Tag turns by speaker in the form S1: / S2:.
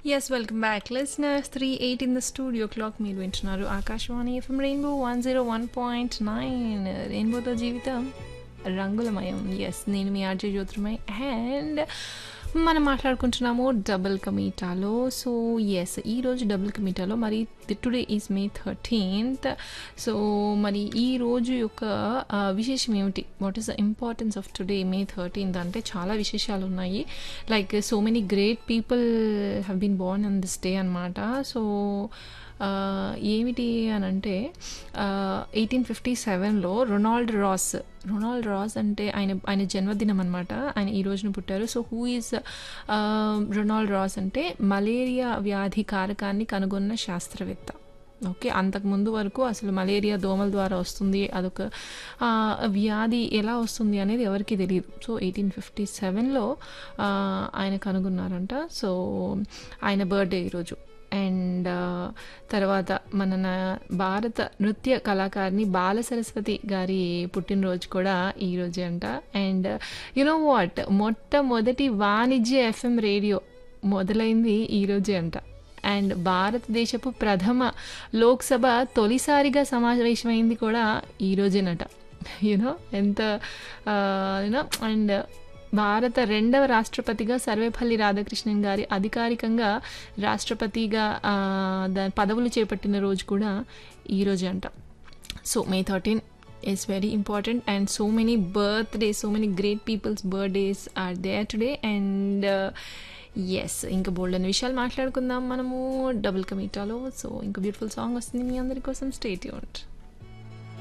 S1: yes welcome back listeners three eight in the studio clock మీరు వింటున్నారు Akashvani FM rainbow one zero one point nine రెయిన్బోతో జీవితం రంగులమయం yes నేను మీ ఆర్జే జ్యోతిర్మయ్ అండ్ మనం మాట్లాడుకుంటున్నాము డబుల్ కమీటాలో సో ఎస్ ఈరోజు డబుల్ కమీటాలో మరి today is May thirteenth so మరి ఈ రోజు యొక్క ఆ, విశేషం ఏమిటి what is the importance of today May thirteenth అంటే చాలా విశేషాలు ఉన్నాయి like so many great people have been born on this day అనమాట సో ఆ, ఏమిటి అని అంటే ఎయిటీన్ ఫిఫ్టీ సెవెన్లో రొనాల్డ్ రాస్ రొనాల్డ్ రాస్ అంటే ఆయన ఆయన జన్మదినం అనమాట ఆయన ఈ రోజున పుట్టారు so who is Ronald Ross అంటే మలేరియా వ్యాధి కారకాన్ని కనుగొన్న శాస్త్రవేత్త ఓకే అంతకుముందు వరకు అసలు మలేరియా దోమల ద్వారా వస్తుంది అదొక ఆ, వ్యాధి ఎలా వస్తుంది అనేది ఎవరికి తెలియదు సో ఎయిటీన్ ఫిఫ్టీ సెవెన్లో ఆయన కనుగొన్నారంట సో ఆయన బర్త్డే ఈరోజు అండ్ తర్వాత మన నా- భారత నృత్య కళాకారిణి బాల సరస్వతి గారి పుట్టినరోజు కూడా ఈరోజే అంట అండ్ యునో వాట్ మొట్టమొదటి వాణిజ్య ఎఫ్ఎం రేడియో మొదలైంది ఈరోజే అంట అండ్ భారతదేశపు ప్రథమ లోక్సభ తొలిసారిగా సమావేశమైంది కూడా ఈరోజేనట యూనో ఎంత యూనో అండ్ భారత రెండవ రాష్ట్రపతిగా సర్వేపల్లి రాధాకృష్ణన్ గారి అధికారికంగా రాష్ట్రపతిగా ఆ, దాని పదవులు చేపట్టిన రోజు కూడా ఈరోజే అంట so May thirteen is very important and so many birthdays so many great people's birthdays are there today and yes ఇంకా బోల్డ్ అనే విషయాలు మాట్లాడుకుందాం మనము డబుల్ కమిటాలో సో ఇంకా బ్యూటిఫుల్ సాంగ్ వస్తుంది మీ అందరి కోసం స్టేట్ యూంట్